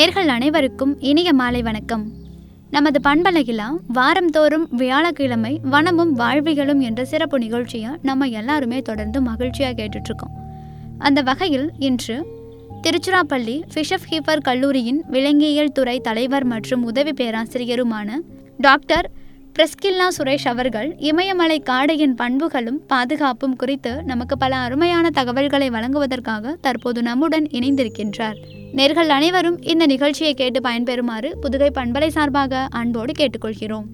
நேர்கள் அனைவருக்கும் இனிய மாலை வணக்கம் நமது பண்பலகிலா வாரந்தோறும் வியாழக்கிழமை வனமும் வாழ்விகளும் என்ற சிறப்பு நிகழ்ச்சியை நம்ம எல்லாருமே தொடர்ந்து மகிழ்ச்சியாக கேட்டுட்ருக்கோம் அந்த வகையில் இன்று திருச்சிராப்பள்ளி ஃபிஷப் ஹீஃபர் கல்லூரியின் விலங்கியல் துறை தலைவர் மற்றும் உதவி பேராசிரியருமான டாக்டர் பிரெஸ்கில்லா சுரேஷ் அவர்கள் இமயமலை காடையின் பண்புகளும் பாதுகாப்பும் குறித்து நமக்கு பல அருமையான தகவல்களை வழங்குவதற்காக தற்போது நம்முடன் இணைந்திருக்கின்றார் நேர்கள் அனைவரும் இந்த நிகழ்ச்சியை கேட்டு பயன்பெறுமாறு புதுகை பண்பலை சார்பாக அன்போடு கேட்டுக்கொள்கிறோம்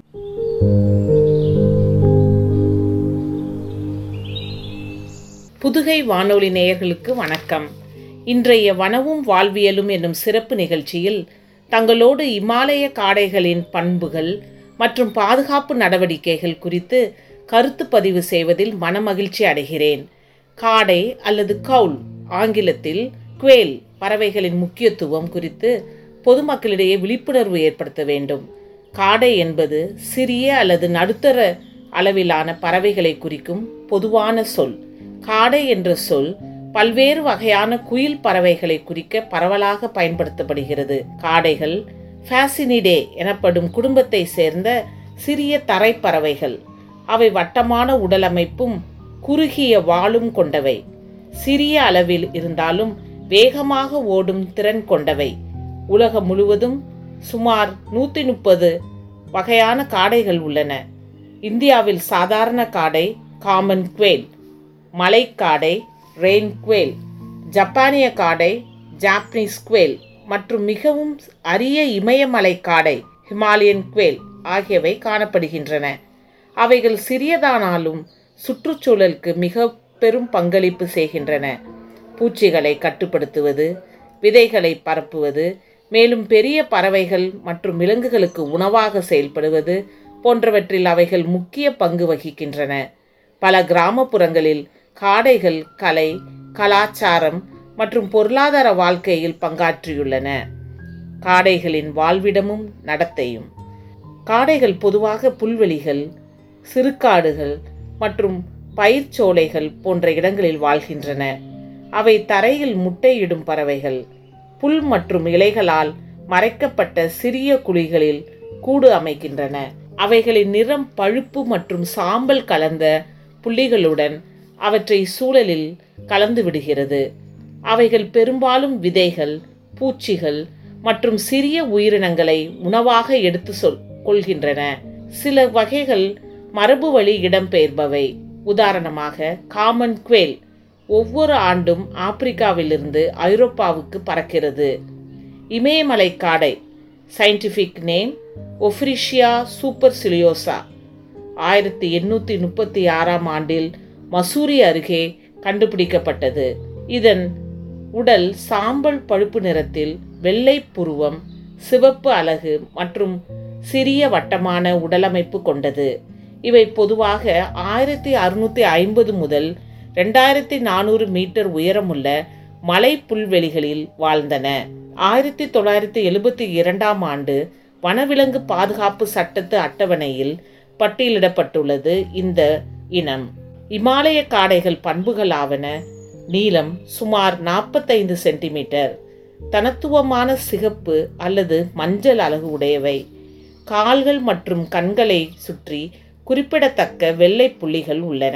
புதுகை வானொலி நேயர்களுக்கு வணக்கம் இன்றைய வனவும் வாழ்வியலும் என்னும் சிறப்பு நிகழ்ச்சியில் தங்களோடு இமாலய காடைகளின் பண்புகள் மற்றும் பாதுகாப்பு நடவடிக்கைகள் குறித்து கருத்து பதிவு செய்வதில் மனமகிழ்ச்சி அடைகிறேன் காடை அல்லது கவுல் ஆங்கிலத்தில் குவேல் பறவைகளின் முக்கியத்துவம் குறித்து பொதுமக்களிடையே விழிப்புணர்வு ஏற்படுத்த வேண்டும் காடை என்பது சிறிய அல்லது நடுத்தர அளவிலான பறவைகளை குறிக்கும் பொதுவான சொல் காடை என்ற சொல் பல்வேறு வகையான குயில் பறவைகளை குறிக்க பரவலாக பயன்படுத்தப்படுகிறது காடைகள் ஃபேசினிடே எனப்படும் குடும்பத்தை சேர்ந்த சிறிய தரைப்பறவைகள் அவை வட்டமான உடலமைப்பும் குறுகிய வாலும் கொண்டவை சிறிய அளவில் இருந்தாலும் வேகமாக ஓடும் திறன் கொண்டவை உலகம் முழுவதும் சுமார் நூற்றி முப்பது வகையான காடைகள் உள்ளன இந்தியாவில் சாதாரண காடை காமன் குவேல் மலைக்காடை ரெயின் குவேல் ஜப்பானிய காடை ஜாப்பனீஸ் குவேல் மற்றும் மிகவும் அரிய இமயமலை காடை ஹிமாலயன் குவேல் ஆகியவை காணப்படுகின்றன அவைகள் சிறியதானாலும் சுற்றுச்சூழலுக்கு மிக பெரும் பங்களிப்பு செய்கின்றன பூச்சிகளை கட்டுப்படுத்துவது விதைகளை பரப்புவது மேலும் பெரிய பறவைகள் மற்றும் விலங்குகளுக்கு உணவாக செயல்படுவது போன்றவற்றில் அவைகள் முக்கிய பங்கு வகிக்கின்றன பல கிராமப்புறங்களில் காடைகள் கலை கலாச்சாரம் மற்றும் பொருளாதார வாழ்க்கையில் பங்காற்றியுள்ளன காடைகளின் வாழ்விடமும் நடத்தையும் காடைகள் பொதுவாக புல்வெளிகள் சிறுகாடுகள் மற்றும் பயிர்ச்சோலைகள் போன்ற இடங்களில் வாழ்கின்றன அவை தரையில் முட்டையிடும் பறவைகள் புல் மற்றும் இலைகளால் மறைக்கப்பட்ட சிறிய குழிகளில் கூடு அமைக்கின்றன அவைகளின் நிறம் பழுப்பு மற்றும் சாம்பல் கலந்த புள்ளிகளுடன் அவற்றை சூழலில் கலந்து விடுகிறது அவைகள் பெரும்பாலும் விதைகள் பூச்சிகள் மற்றும் சிறிய உயிரினங்களை உணவாக எடுத்து சொல் கொள்கின்றன சில வகைகள் மரபு வழி இடம்பெயர்பவை உதாரணமாக காமன் குவேல் ஒவ்வொரு ஆண்டும் ஆப்பிரிக்காவிலிருந்து ஐரோப்பாவுக்கு பறக்கிறது இமயமலை காடை scientific name Ophrysia superciliosa ஆயிரத்தி எண்ணூற்றி முப்பத்தி ஆறாம் ஆண்டில் மசூரி அருகே கண்டுபிடிக்கப்பட்டது இதன் உடல் சாம்பல் பழுப்பு நிறத்தில் வெள்ளை புருவம் சிவப்பு அலகு மற்றும் சிறிய வட்டமான உடலமைப்பு கொண்டது இவை பொதுவாக ஆயிரத்தி அறுநூற்றி ஐம்பது முதல் ரெண்டாயிரத்தி நானூறு மீட்டர் உயரமுள்ள மலை புல்வெளிகளில் வாழ்ந்தன ஆயிரத்தி தொள்ளாயிரத்தி எழுபத்தி இரண்டாம் ஆண்டு வனவிலங்கு பாதுகாப்பு சட்டத்து அட்டவணையில் பட்டியலிடப்பட்டுள்ளது இந்த இனம் இமாலய காடைகள் பண்புகளாவன நீளம் சுமார் நாற்பத்தைந்து சென்டிமீட்டர் தனத்துவமான சிகப்பு அல்லது மஞ்சள் அலகு உடையவை கால்கள் மற்றும் கண்களை சுற்றி குறிப்பிடத்தக்க வெள்ளை புள்ளிகள் உள்ளன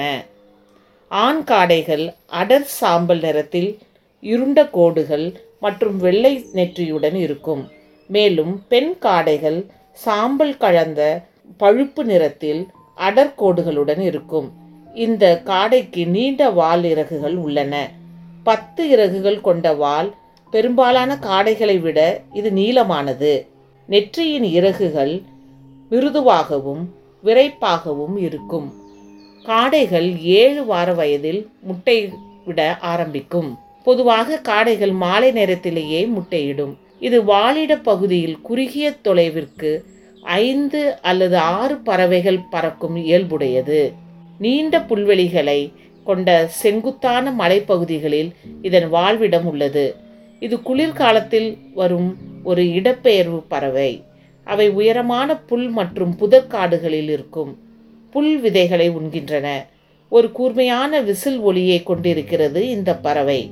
ஆண் காடைகள் அடர் சாம்பல் நிறத்தில் இருண்ட கோடுகள் மற்றும் வெள்ளை நெற்றியுடன் இருக்கும் மேலும் பெண் காடைகள் சாம்பல் கலந்த பழுப்பு நிறத்தில் அடர்கோடுகளுடன் இருக்கும் இந்த காடைக்கு நீண்ட வால் இறகுகள் உள்ளன பத்து இறகுகள் கொண்ட வால் பெரும்பாலான காடைகளை விட இது நீளமானது நெற்றியின் இறகுகள் மிருதுவாகவும் விரைப்பாகவும் இருக்கும் காடைகள் ஏழு வார வயதில் முட்டை விட ஆரம்பிக்கும் பொதுவாக காடைகள் மாலை நேரத்திலேயே முட்டையிடும் இது வாழிட பகுதியில் குறுகிய தொலைவிற்கு ஐந்து அல்லது ஆறு பறவைகள் பறக்கும் இயல்புடையது நீண்ட புல்வெளிகளை கொண்ட செங்குத்தான மலைப்பகுதிகளில் இதன் வாழ்விடம் உள்ளது இது குளிர்காலத்தில் வரும் ஒரு இடப்பெயர்வு பறவை அவை உயரமான புல் மற்றும் புதற்காடுகளில் இருக்கும் புல் விதைகளை உண்கின்றன ஒரு கூர்மையான விசில் ஒலியை கொண்டிருக்கிறது இந்த பறவை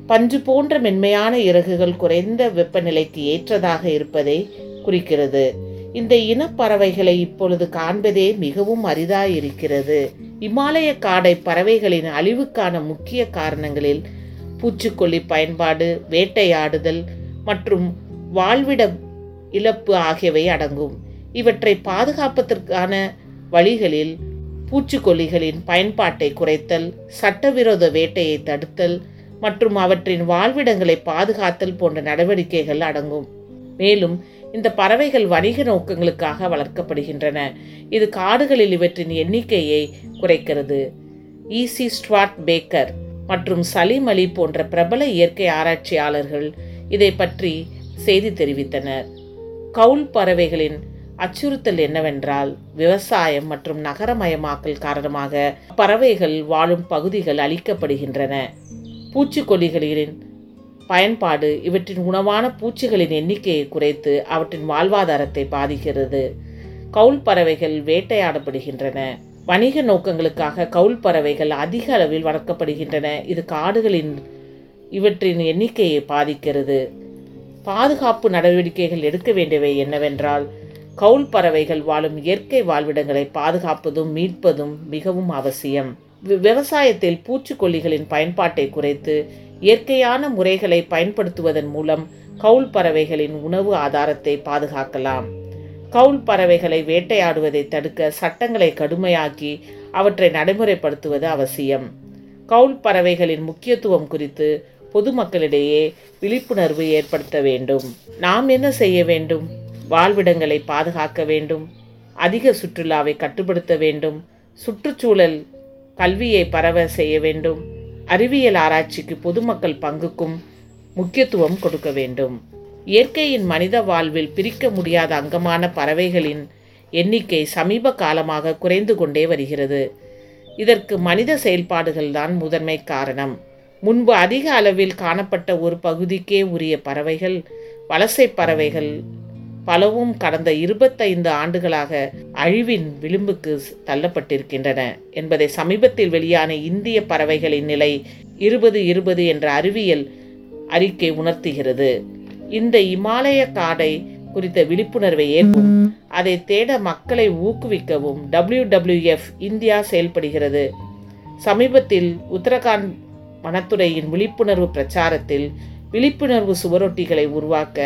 பஞ்சு போன்ற மென்மையான இறகுகள் குறைந்த வெப்பநிலைக்கு ஏற்றதாக இருப்பதை குறிக்கிறது இந்த இனப்பறவைகளை இப்பொழுது காண்பதே மிகவும் அரிதாயிருக்கிறது இமாலய காடை பறவைகளின் அழிவுக்கான முக்கிய காரணங்களில் பூச்சிக்கொல்லி பயன்பாடு வேட்டையாடுதல் மற்றும் வாழ்விட இழப்பு ஆகியவை அடங்கும் இவற்றை பாதுகாப்பதற்கான வழிகளில் பூச்சிக்கொல்லிகளின் பயன்பாட்டை குறைத்தல் சட்டவிரோத வேட்டையை தடுத்தல் மற்றும் அவற்றின் வாழ்விடங்களை பாதுகாத்தல் போன்ற நடவடிக்கைகள் அடங்கும் மேலும் இந்த பறவைகள் வணிக நோக்கங்களுக்காக வளர்க்கப்படுகின்றன இது காடுகளில் இவற்றின் எண்ணிக்கையை குறைக்கிறது ஈசி ஸ்டுவார்ட் பேக்கர் மற்றும் சலீம் அலி போன்ற பிரபல இயற்கை ஆராய்ச்சியாளர்கள் இதை பற்றி செய்தி தெரிவித்தனர் கவுல் பறவைகளின் அச்சுறுத்தல் என்னவென்றால் விவசாயம் மற்றும் நகரமயமாக்கல் காரணமாக பறவைகள் வாழும் பகுதிகள் அழிக்கப்படுகின்றன பூச்சிக்கொல்லிகளின் பயன்பாடு இவற்றின் உணவான பூச்சிகளின் எண்ணிக்கையை குறைத்து அவற்றின் வாழ்வாதாரத்தை பாதிக்கிறது கவுல் பறவைகள் வேட்டையாடப்படுகின்றன வணிக நோக்கங்களுக்காக கவுல் பறவைகள் அதிக அளவில் வளர்க்கப்படுகின்றன இது காடுகளின் இவற்றின் எண்ணிக்கையை பாதிக்கிறது பாதுகாப்பு நடவடிக்கைகள் எடுக்க வேண்டியவை என்னவென்றால் கவுல் பறவைகள் வாழும் இயற்கை வாழ்விடங்களை பாதுகாப்பதும் மீட்பதும் மிகவும் அவசியம் வி- விவசாயத்தில் பூச்சிக்கொல்லிகளின் பயன்பாட்டை குறைத்து இயற்கையான முறைகளை பயன்படுத்துவதன் மூலம் கவுல் பறவைகளின் உணவு ஆதாரத்தை பாதுகாக்கலாம் கவுல் பறவைகளை வேட்டையாடுவதை தடுக்க சட்டங்களை கடுமையாக்கி அவற்றை நடைமுறைப்படுத்துவது அவசியம் கவுல் பறவைகளின் முக்கியத்துவம் குறித்து பொதுமக்களிடையே விழிப்புணர்வு ஏற்படுத்த வேண்டும் நாம் என்ன செய்ய வேண்டும் வாழ்விடங்களை பாதுகாக்க வேண்டும் அதிக சுற்றுலாவை கட்டுப்படுத்த வேண்டும் சுற்றுச்சூழல் கல்வியை பரவ செய்ய வேண்டும் அறிவியல் ஆராய்ச்சிக்கு பொதுமக்கள் பங்குக்கும் முக்கியத்துவம் கொடுக்க வேண்டும் இயற்கையின் மனித வாழ்வில் பிரிக்க முடியாத அங்கமான பறவைகளின் எண்ணிக்கை சமீப காலமாக குறைந்து கொண்டே வருகிறது இதற்கு மனித செயல்பாடுகள்தான் முதன்மை காரணம் முன்பு அதிக அளவில் காணப்பட்ட ஒரு பகுதிக்கே உரிய பறவைகள் வலசை பறவைகள் பலவும் கடந்த இருபத்தைந்து ஆண்டுகளாக அழிவின் விளிம்புக்கு தள்ளப்பட்டிருக்கின்றன என்பதை சமீபத்தில் வெளியான இந்திய பறவைகளின் நிலை இருபது இருபது என்ற அறிவியல் அறிக்கை உணர்த்துகிறது இந்த இமாலய காடை குறித்த விழிப்புணர்வை ஏற்கும் அதை தேட மக்களை ஊக்குவிக்கவும் WWF இந்தியா செயல்படுகிறது சமீபத்தில் உத்தரகாண்ட் வனத்துறையின் விழிப்புணர்வு பிரச்சாரத்தில் விழிப்புணர்வு சுவரொட்டிகளை உருவாக்க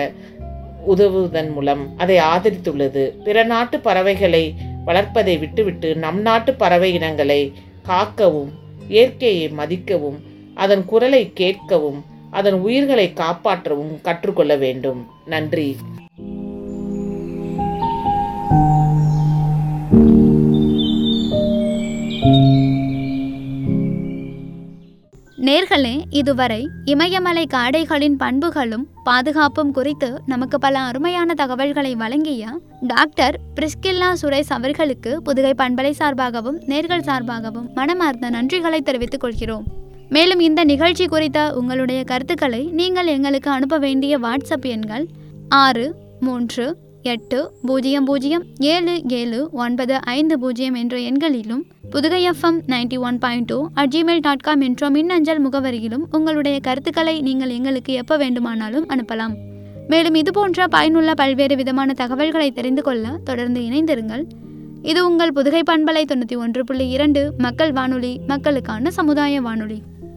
உதவுவதன் மூலம் அதை ஆதரித்துள்ளது பிற நாட்டு பறவைகளை வளர்ப்பதை விட்டுவிட்டு நம் நாட்டு பறவை இனங்களை காக்கவும் இயற்கையை மதிக்கவும் அதன் குரலை கேட்கவும் அதன் உயிர்களை காப்பாற்றவும் கற்றுக்கொள்ள வேண்டும் நன்றி நேர்களே இதுவரை இமயமலை காடைகளின் பண்புகளும் பாதுகாப்பும் குறித்து நமக்கு பல அருமையான தகவல்களை வழங்கிய டாக்டர் பிரிஸ்கில்லா சுரேஷ் அவர்களுக்கு புதுகை பண்பலை சார்பாகவும் நேர்கள் சார்பாகவும் மனமார்ந்த நன்றிகளை தெரிவித்துக் கொள்கிறோம் மேலும் இந்த நிகழ்ச்சி குறித்த உங்களுடைய கருத்துக்களை நீங்கள் எங்களுக்கு அனுப்ப வேண்டிய வாட்ஸ்அப் எண்கள் ஆறு மூன்று எட்டு பூஜ்ஜியம் பூஜ்ஜியம் ஏழு ஏழு ஒன்பது ஐந்து பூஜ்ஜியம் என்ற எண்களிலும் Pudugai FM ninety one point two at gmail dot com என்ற மின்னஞ்சல் முகவரியிலும் உங்களுடைய கருத்துக்களை நீங்கள் எங்களுக்கு எப்போ வேண்டுமானாலும் அனுப்பலாம் மேலும் இது போன்ற பயனுள்ள பல்வேறு விதமான தகவல்களை தெரிந்து கொள்ள தொடர்ந்து இணைந்திருங்கள் இது உங்கள் புதுகை பண்பலை தொண்ணூற்றி ஒன்று புள்ளி இரண்டு மக்கள் வானொலி மக்களுக்கான சமுதாய வானொலி